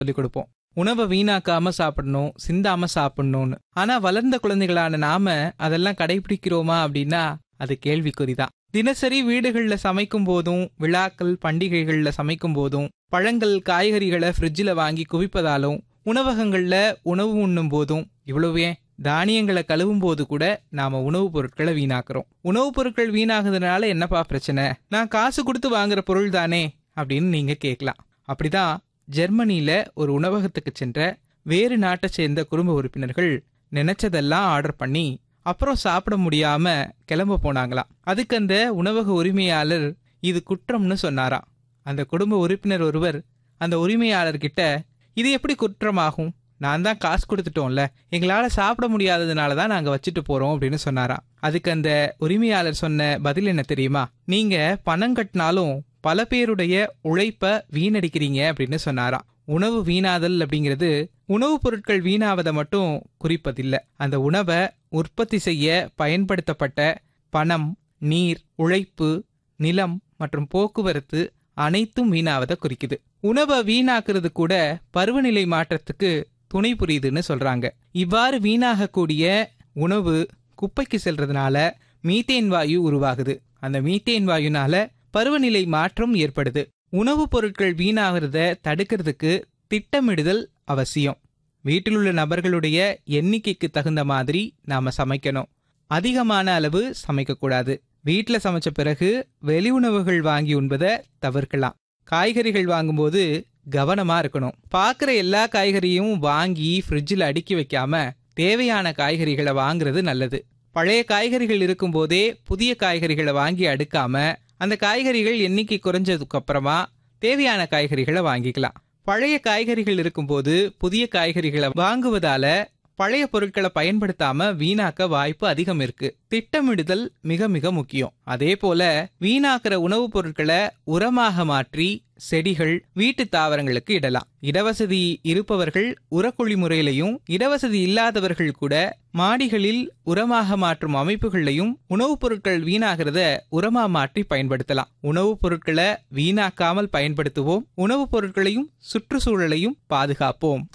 சொல்லிக் கொடுப்போம் உணவை வீணாக்காம சாப்பிடணும் சிந்தாம சாப்பிடணும்னு ஆனா வளர்ந்த குழந்தைகளான நாம அதெல்லாம் கடைபிடிக்கிறோமா அப்படின்னா அது கேள்விக்குறிதான் தினசரி வீடுகள்ல சமைக்கும் போதும் விழாக்கள் பண்டிகைகள்ல சமைக்கும் போதும் பழங்கள் காய்கறிகளை ஃப்ரிட்ஜில் வாங்கி குவிப்பதாலும் உணவகங்கள்ல உணவு உண்ணும் போதும் இவ்வளவு ஏன் தானியங்களை கழுவும் போது கூட நாம உணவுப் பொருட்களை வீணாக்குறோம் உணவுப் பொருட்கள் வீணாகுறதுனால என்னப்பா பிரச்சனை நான் காசு கொடுத்து வாங்குற பொருள் தானே அப்படின்னு நீங்க கேட்கலாம் அப்படிதான் ஜெர்மனியில ஒரு உணவகத்துக்கு சென்ற வேறு நாட்டை சேர்ந்த குடும்ப உறுப்பினர்கள் நினைச்சதெல்லாம் ஆர்டர் பண்ணி அப்புறம் சாப்பிட முடியாம கிளம்ப போனாங்களாம் அதுக்கு அந்த உணவக உரிமையாளர் இது குற்றம்னு சொன்னாராம் அந்த குடும்ப உறுப்பினர் ஒருவர் அந்த உரிமையாளர்கிட்ட இது எப்படி குற்றமாகும் நான் தான் காசு கொடுத்துட்டோம்ல எங்களால சாப்பிட முடியாததுனால தான் நாங்க வச்சுட்டு போறோம் அப்படின்னு சொன்னாராம் அதுக்கு அந்த உரிமையாளர் சொன்ன பதில் என்ன தெரியுமா நீங்க பணம் கட்டினாலும் பல பேருடைய உழைப்ப வீணடிக்கிறீங்க அப்படின்னு சொன்னாராம் உணவு வீணாதல் அப்படிங்கிறது உணவுப் பொருட்கள் வீணாவதை மட்டும் குறிப்பதில்லை அந்த உணவை உற்பத்தி செய்ய பயன்படுத்தப்பட்ட பணம் நீர் உழைப்பு நிலம் மற்றும் போக்குவரத்து அனைத்தும் வீணாவதை குறிக்குது உணவை வீணாக்குறது கூட பருவநிலை மாற்றத்துக்கு துணை புரியுதுன்னு சொல்றாங்க இவ்வாறு வீணாகக்கூடிய உணவு குப்பைக்கு செல்றதுனால மீத்தேன் வாயு உருவாகுது அந்த மீத்தேன் வாயுனால பருவநிலை மாற்றம் ஏற்படுது உணவுப் பொருட்கள் வீணாகிறத தடுக்கிறதுக்கு திட்டமிடுதல் அவசியம் வீட்டில் உள்ள நபர்களுடைய எண்ணிக்கைக்கு தகுந்த மாதிரி நாம சமைக்கணும் அதிகமான அளவு சமைக்கக்கூடாது வீட்டில் சமைச்ச பிறகு வெளி உணவுகள் வாங்கி உண்பதை தவிர்க்கலாம் காய்கறிகள் வாங்கும்போது கவனமா இருக்கணும் பார்க்குற எல்லா காய்கறியும் வாங்கி ஃப்ரிட்ஜில் அடுக்கி வைக்காம தேவையான காய்கறிகளை வாங்குறது நல்லது பழைய காய்கறிகள் இருக்கும்போதே புதிய காய்கறிகளை வாங்கி அடுக்காம அந்த காய்கறிகள் எண்ணிக்கை குறைஞ்சதுக்கு அப்புறமா தேவையான காய்கறிகளை வாங்கிக்கலாம் பழைய காய்கறிகள் இருக்கும்போது புதிய காய்கறிகளை வாங்குவதால பழைய பொருட்களை பயன்படுத்தாம வீணாக்க வாய்ப்பு அதிகம் இருக்கு திட்டமிடுதல் மிக மிக முக்கியம் அதே போல வீணாக்குற உணவுப் பொருட்களை உரமாக மாற்றி செடிகள் வீட்டு தாவரங்களுக்கு இடலாம் இடவசதி இருப்பவர்கள் உரக்குழி முறையிலையும் இடவசதி இல்லாதவர்கள் கூட மாடிகளில் உரமாக மாற்றும் அமைப்புகளையும் உணவுப் பொருட்கள் வீணாகிறத உரமா மாற்றி பயன்படுத்தலாம் உணவுப் பொருட்களை வீணாக்காமல் பயன்படுத்துவோம் உணவுப் பொருட்களையும் சுற்றுச்சூழலையும் பாதுகாப்போம்